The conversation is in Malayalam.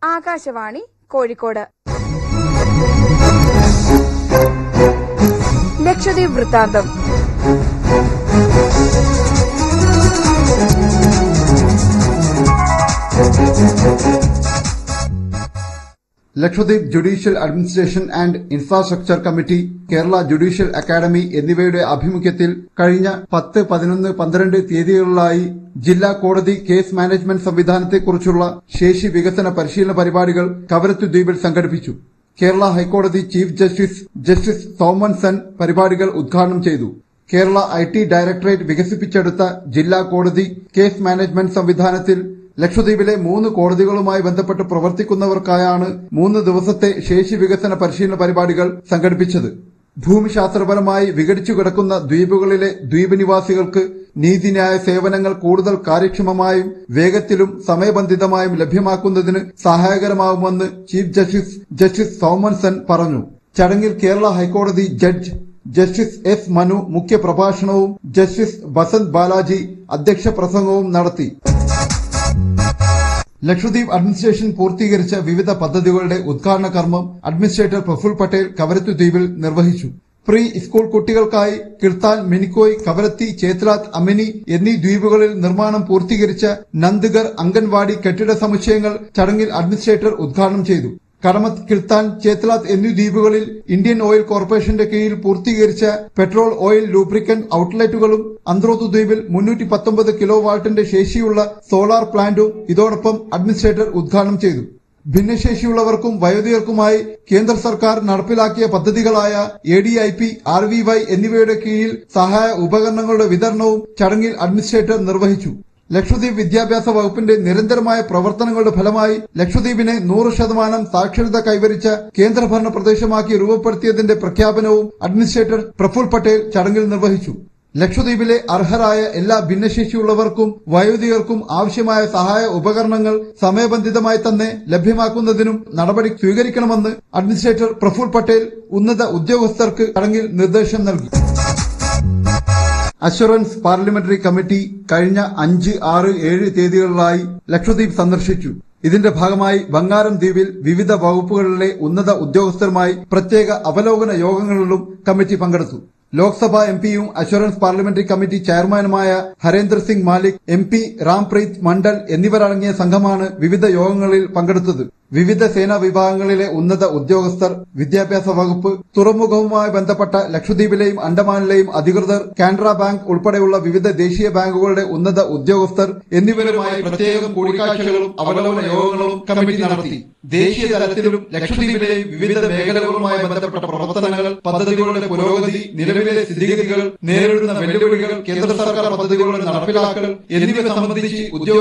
ആകാശവാണി കോഴിക്കോട് ലക്ഷദ്വീപ് വൃത്താന്തം Lakshadweep judicial administration and infrastructure committee Kerala judicial academy എന്നിവയുടെ ആഭിമുഖ്യത്തിൽ കഴിഞ്ഞ പത്ത് പതിനൊന്ന് പന്ത്രണ്ട് തീയതികളിലായി ജില്ലാ കോടതി കേസ് മാനേജ്മെന്റ് സംവിധാനത്തെക്കുറിച്ചുള്ള ശേഷി വികസന പരിശീലന പരിപാടികൾ കവരത്തു ദ്വീപിൽ സംഘടിപ്പിച്ചു കേരള ഹൈക്കോടതി ചീഫ് ജസ്റ്റിസ് ജസ്റ്റിസ് സോമൻ പരിപാടികൾ ഉദ്ഘാടനം ചെയ്തു കേരള ഐ ടി ഡയറക്ടറേറ്റ് വികസിപ്പിച്ചെടുത്ത ജില്ലാ കോടതി കേസ് മാനേജ്മെന്റ് സംവിധാനത്തിൽ ലക്ഷദ്വീപിലെ മൂന്ന് കോടതികളുമായി ബന്ധപ്പെട്ട് പ്രവർത്തിക്കുന്നവർക്കായാണ് മൂന്ന് ദിവസത്തെ ശേഷി വികസന പരിശീലന പരിപാടികൾ സംഘടിപ്പിച്ചത് ഭൂമിശാസ്ത്രപരമായി വിഘടിച്ചു കിടക്കുന്ന ദ്വീപുകളിലെ ദ്വീപ് നിവാസികൾക്ക് നീതിന്യായ സേവനങ്ങൾ കൂടുതൽ കാര്യക്ഷമമായും വേഗത്തിലും സമയബന്ധിതമായും ലഭ്യമാക്കുന്നതിന് സഹായകരമാകുമെന്ന് ചീഫ് ജസ്റ്റിസ് ജസ്റ്റിസ് സോമൻസൺ പറഞ്ഞു ചടങ്ങിൽ കേരള ഹൈക്കോടതി ജഡ്ജ് ജസ്റ്റിസ് എസ് മനു മുഖ്യപ്രഭാഷണവും ജസ്റ്റിസ് ബസന്ത് ബാലാജി അധ്യക്ഷ പ്രസംഗവും നടത്തി ലക്ഷദ്വീപ് അഡ്മിനിസ്ട്രേഷൻ പൂർത്തീകരിച്ച വിവിധ പദ്ധതികളുടെ ഉദ്ഘാടന കർമ്മം അഡ്മിനിസ്ട്രേറ്റർ പ്രഫുൽ പട്ടേൽ കവരത്തു ദ്വീപിൽ നിർവഹിച്ചു പ്രീ സ്കൂൾ കുട്ടികൾക്കായി കിർത്താൻ മിനിക്കോയ് കവരത്തി ചേത്ലാത്ത് അമിനി എന്നീ ദ്വീപുകളിൽ നിർമ്മാണം പൂർത്തീകരിച്ച നന്ദഗർ അംഗൻവാടി കെട്ടിട സമുച്ചയങ്ങൾ ചടങ്ങിൽ അഡ്മിനിസ്ട്രേറ്റർ ഉദ്ഘാടനം ചെയ്തു കടമത്ത് കിർത്താൻ ചേത്ലാത്ത് എന്നീ ദ്വീപുകളിൽ ഇന്ത്യൻ ഓയിൽ കോർപ്പറേഷന്റെ കീഴിൽ പൂർത്തീകരിച്ച പെട്രോൾ ഓയിൽ ലൂബ്രിക്കന്റ് ഔട്ട്ലെറ്റുകളും അന്ത്രോത്ത് ദ്വീപിൽ മുന്നൂറ്റി പത്തൊമ്പത് കിലോ വാട്ടിന്റെ ശേഷിയുള്ള സോളാർ പ്ലാന്റും ഇതോടൊപ്പം അഡ്മിനിസ്ട്രേറ്റർ ഉദ്ഘാടനം ചെയ്തു ഭിന്നശേഷിയുള്ളവർക്കും വയോധികർക്കുമായി കേന്ദ്ര സർക്കാർ നടപ്പിലാക്കിയ പദ്ധതികളായ A D I P R V Y എന്നിവയുടെ കീഴിൽ സഹായ ഉപകരണങ്ങളുടെ വിതരണവും ചടങ്ങിൽ അഡ്മിനിസ്ട്രേറ്റർ നിർവഹിച്ചു ലക്ഷദ്വീപ് വിദ്യാഭ്യാസ വകുപ്പിന്റെ നിരന്തരമായ പ്രവർത്തനങ്ങളുടെ ഫലമായി ലക്ഷദ്വീപിനെ നൂറ് ശതമാനം സാക്ഷരത കൈവരിച്ച കേന്ദ്രഭരണ പ്രദേശമാക്കി രൂപപ്പെടുത്തിയതിന്റെ പ്രഖ്യാപനവും അഡ്മിനിസ്ട്രേറ്റർ പ്രഫുൽ പട്ടേൽ ചടങ്ങിൽ നിർവഹിച്ചു ലക്ഷദ്വീപിലെ അർഹരായ എല്ലാ ഭിന്നശേഷിയുള്ളവർക്കും വയോധികർക്കും ആവശ്യമായ സഹായ ഉപകരണങ്ങൾ സമയബന്ധിതമായി തന്നെ ലഭ്യമാക്കുന്നതിനും നടപടി സ്വീകരിക്കണമെന്ന് അഡ്മിനിസ്ട്രേറ്റർ പ്രഫുൽ പട്ടേൽ ഉന്നത ഉദ്യോഗസ്ഥർക്ക് ചടങ്ങിൽ നിർദ്ദേശം നൽകി അഷുറൻസ് പാർലമെന്ററി കമ്മിറ്റി കഴിഞ്ഞ അഞ്ച് ആറ് ഏഴ് തീയതികളിലായി ലക്ഷദ്വീപ് സന്ദർശിച്ചു ഇതിന്റെ ഭാഗമായി ബംഗാരം ദ്വീപിൽ വിവിധ വകുപ്പുകളിലെ ഉന്നത ഉദ്യോഗസ്ഥരുമായി പ്രത്യേക അവലോകന യോഗങ്ങളിലും കമ്മിറ്റി പങ്കെടുത്തു ലോക്സഭാ എം പിയും അഷുറൻസ് പാർലമെന്ററി കമ്മിറ്റി ചെയർമാനുമായ ഹരേന്ദ്ര സിംഗ് മാലിക് എം പി റാംപ്രീത് മണ്ഡൽ എന്നിവരടങ്ങിയ സംഘമാണ് വിവിധ യോഗങ്ങളിൽ പങ്കെടുത്തത് വിവിധ സേനാ വിഭാഗങ്ങളിലെ ഉന്നത ഉദ്യോഗസ്ഥർ വിദ്യാഭ്യാസ വകുപ്പ് തുറമുഖവുമായി ബന്ധപ്പെട്ട ലക്ഷദ്വീപിലെയും അണ്ടമാനിലെയും അധികൃതർ കാനറ ബാങ്ക് ഉൾപ്പെടെയുള്ള വിവിധ ദേശീയ ബാങ്കുകളുടെ ഉന്നത ഉദ്യോഗസ്ഥർ എന്നിവരുമായി പ്രത്യേകം കൂടിക്കാഴ്ചകളും അവലോകന യോഗങ്ങളും കമ്മിറ്റി നടത്തി ദേശീയ തലത്തിലും ലക്ഷദ്വീപിലെയും വിവിധ മേഖലകളുമായി ബന്ധപ്പെട്ട പ്രവർത്തനങ്ങൾ പദ്ധതികളുടെ പുരോഗതി നിലവിലെ സ്ഥിതിഗതികൾ നേരിടുന്ന വെല്ലുവിളികൾ കേന്ദ്ര സർക്കാർ പദ്ധതികളുടെ നടപ്പിലാക്കൽ എന്നിവ സംബന്ധിച്ച് ഉദ്യോഗ